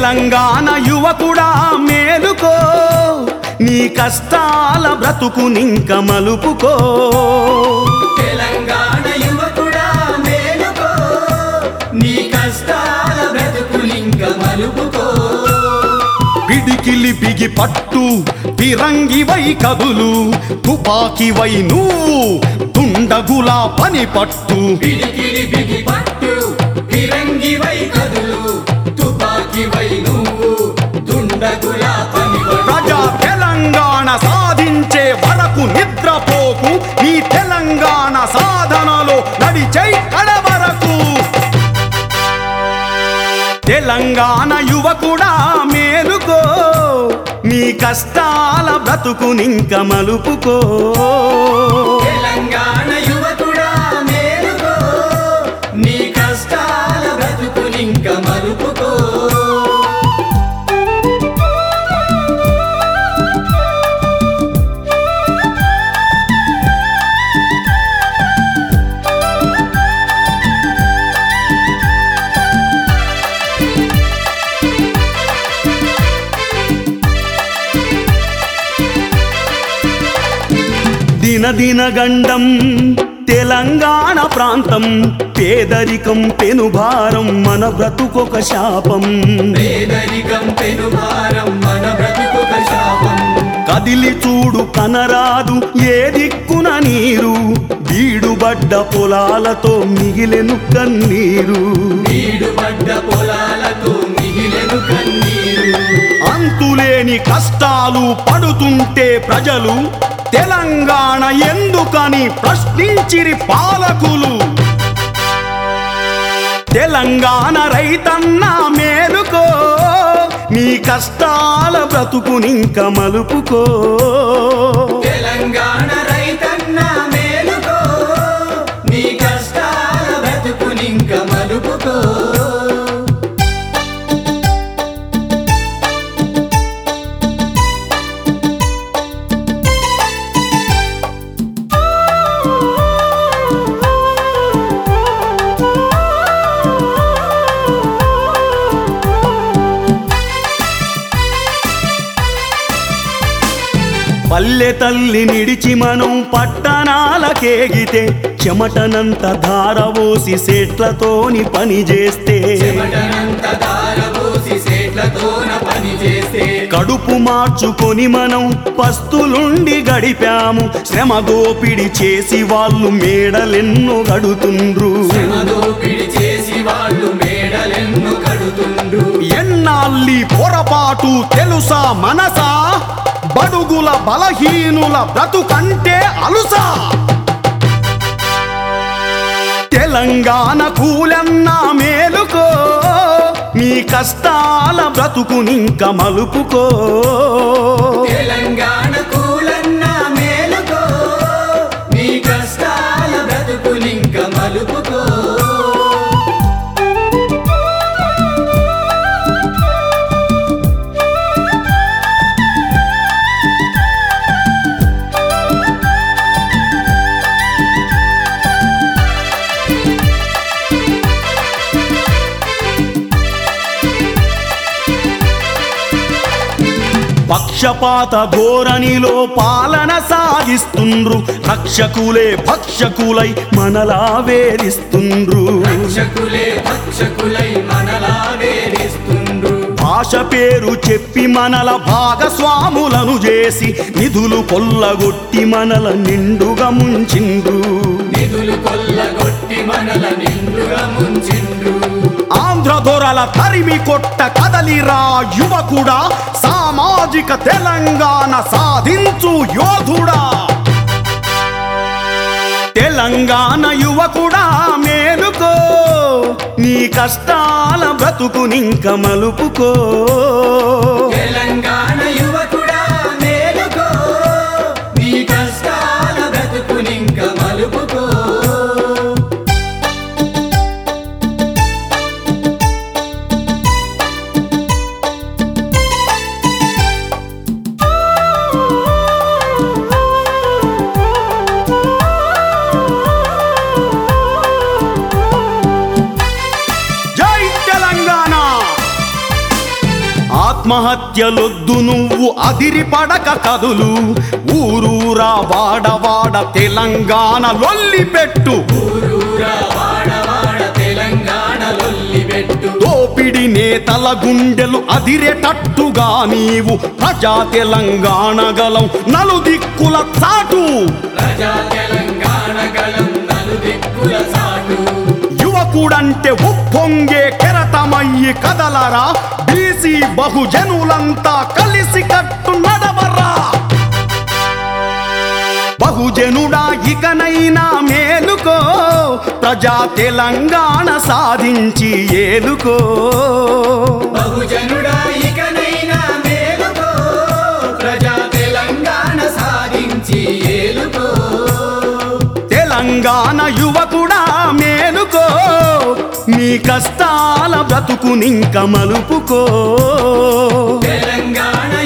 తెలంగాణ యువకుడా మేలుకో నీ కష్టాల బ్రతుకునింక మలుపుకో తెలంగాణ యువకుడా మేలుకో నీ కష్టాల బ్రతుకులింక మలుపుకో పిడికిలి బిగి పట్టు పిరంగివై కదులు తుపాకివై నువ్వు దుండగులా పని పట్టు పిడికిలి బిగి పట్టు ఫిరంగివై కదులు తుపాకివై నువ్వు దుండగులా పనివడు ప్రజా తెలంగాణ సాధించే వరకు నిద్రపోకు నీ తెలంగాణ సాధనలో నడిచై కడ వరకు తెలంగాణ యువకుడా మేలుకో నీ కష్టాల బ్రతుకునింక మలుపుకో తెలంగాణ యువకుడా మేలుకో నీ కష్టాల బ్రతుకులింక మలుపుకో దినదిన గండం తెలంగాణ ప్రాంతం పేదరికం పెనుభారం మన బ్రతుకొక శాపం పేదరికం పెనుభారం మన బ్రతుకొక శాపం కదిలి చూడు కనరాదు ఏ దిక్కున నీరు బీడుబడ్డ పొలాలతో మిగిలెను కన్నీరు వీడుపడ్డ పొలాలతో మిగిలెను కన్నీరు అంతులేని కష్టాలు పడుతుంటే ప్రజలు తెలంగాణ ఎందుకని ప్రశ్నించిరి పాలకులు తెలంగాణ రైతన్న మేలుకో నీ కష్టాల బ్రతుకునింక మలుపుకో తెలంగాణ రైతన్న మేలుకో నీ కష్టాల బ్రతుకునింక మలుపుకో పల్లె తల్లి నిడిచి మనం పట్టణాలకేగితే చెమటనంత ధారవోసి సెట్లతోని పని చేస్తే చెమటనంత దారబోసి సేట్లతోన పని చేస్తే కడుపు మార్చుకొని మనం పస్తులుండి గడిపాము శ్రమ దోపిడి చేసి వాళ్ళు మేడలెన్నో గడుతుండ్రు శ్రమదోపిడి చేసి వాళ్ళు మేడలెన్ను కడుతుండ్రు ఎన్నాళ్ళి పొరపాటు తెలుసా మనసా బడుగుల బలహీనుల బ్రతుకంటే అలుసా తెలంగాణ కూలన్నా మేలుకో నీ కష్టాల బ్రతుకునింక మలుపుకో తెలంగాణ కూలన్న మేలుకో నీ కష్టాల బ్రతుకులింక మలుపుకో పక్షపాత ధోరణిలో పాలన సాగిస్తుండ్రు రక్షకులే భక్షకులై మనలా వేధిస్తుండ్రు రక్షకులే భక్షకులై మనలా వేధిస్తుండ్రు భాష పేరు చెప్పి మనల భాగస్వాములను చేసి నిధులు కొల్లగొట్టి మనల నిండుగా ముంచిండ్రు నిధులు కొల్లగొట్టి మనల నిండుగా ముంచిండ్రు ఆంధ్ర దొరల తరిమి కొట్ట కదలిరా యువకుడా సామాజిక తెలంగాణ సాధించు యోధుడా తెలంగాణ యువకుడా మేలుకో నీ కష్టాల బ్రతుకునింక మలుపుకో తెలంగాణ యువకుడా మేలుకో నీ కష్టాల బ్రతుకునింక మలుపుకో జై తెలంగాణ ఆత్మహత్యలొద్దు నువ్వు అదిరిపడక కదులు ఊరూరా వాడవాడ తెలంగాణ లొల్లి పెట్టు ఊరూరా వాడవాడ తెలంగాణ లొల్లి పెట్టు దోపిడి నేతల గుండెలు అదిరేటట్టుగా నీవు ప్రజా తెలంగాణ గలం నలుదిక్కుల చాటు ప్రజా తెలంగాణ గలం నలుదిక్కుల సాటు యువకుడంటే ఉప్పొంగే కెరటమయ్యి కదలరా బీసీ బహుజనులంతా కలిసి కట్టు నడవరా బహుజనుడా ఇకనైనా మేలుకో ప్రజా తెలంగాణ సాధించి ఏలుకో బహుజనుడా ఇకనైనా మేలుకో ప్రజా తెలంగాణ సాధించి ఏలుకో తెలంగాణ యువకుడా మేలుకో నీ కష్టాల బ్రతుకునింక మలుపుకో తెలంగాణ